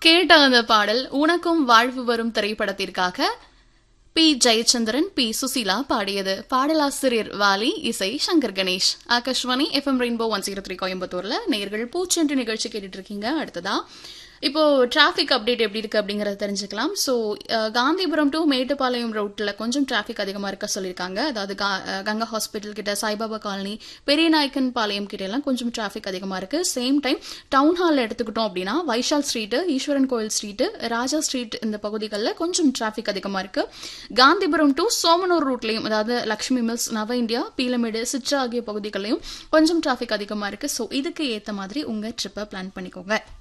கேட்ட அந்த பாடல் உனக்கும் வாழ்வு வரும் திரைப்படத்திற்காக பி ஜெயச்சந்திரன் பி சுசீலா பாடியது பாடலாசிரியர் வாலி இசை Shankar Ganesh Akashvani FM rainbow one zero three கோயம்புத்தூர்ல நேர்கள் பூச்சென்று நிகழ்ச்சி கேட்டுட்டு இருக்கீங்க அடுத்ததா இப்போ டிராஃபிக் அப்டேட் எப்படி இருக்கு அப்படிங்கறத தெரிஞ்சுக்கலாம் ஸோ காந்திபுரம் டு மேட்டுப்பாளையம் ரோட்ல கொஞ்சம் டிராஃபிக் அதிகமா இருக்க சொல்லியிருக்காங்க அதாவது கா- அஹ், கங்கா ஹாஸ்பிட்டல் கிட்ட சாய்பாபா காலனி பெரியநாயக்கன் பாளையம் கிட்ட எல்லாம் கொஞ்சம் டிராஃபிக் அதிகமா இருக்கு சேம் டைம் டவுன் ஹால் எடுத்துக்கிட்டோம் அப்படின்னா வைஷால் ஸ்ட்ரீட் ஈஸ்வரன் கோயில் ஸ்ட்ரீட் ராஜா ஸ்ட்ரீட் இந்த பகுதிகளில் கொஞ்சம் டிராஃபிக் அதிகமா இருக்கு காந்திபுரம் டு சோமனூர் ரூட்லயும் அதாவது லக்ஷ்மி மில்ஸ் நவ இந்தியா பீலமேடு சிட்ரா ஆகிய பகுதிகளிலும் கொஞ்சம் டிராஃபிக் அதிகமா இருக்கு ஸோ இதுக்கு ஏத்த மாதிரி உங்க ட்ரிப்பை பிளான் பண்ணிக்கோங்க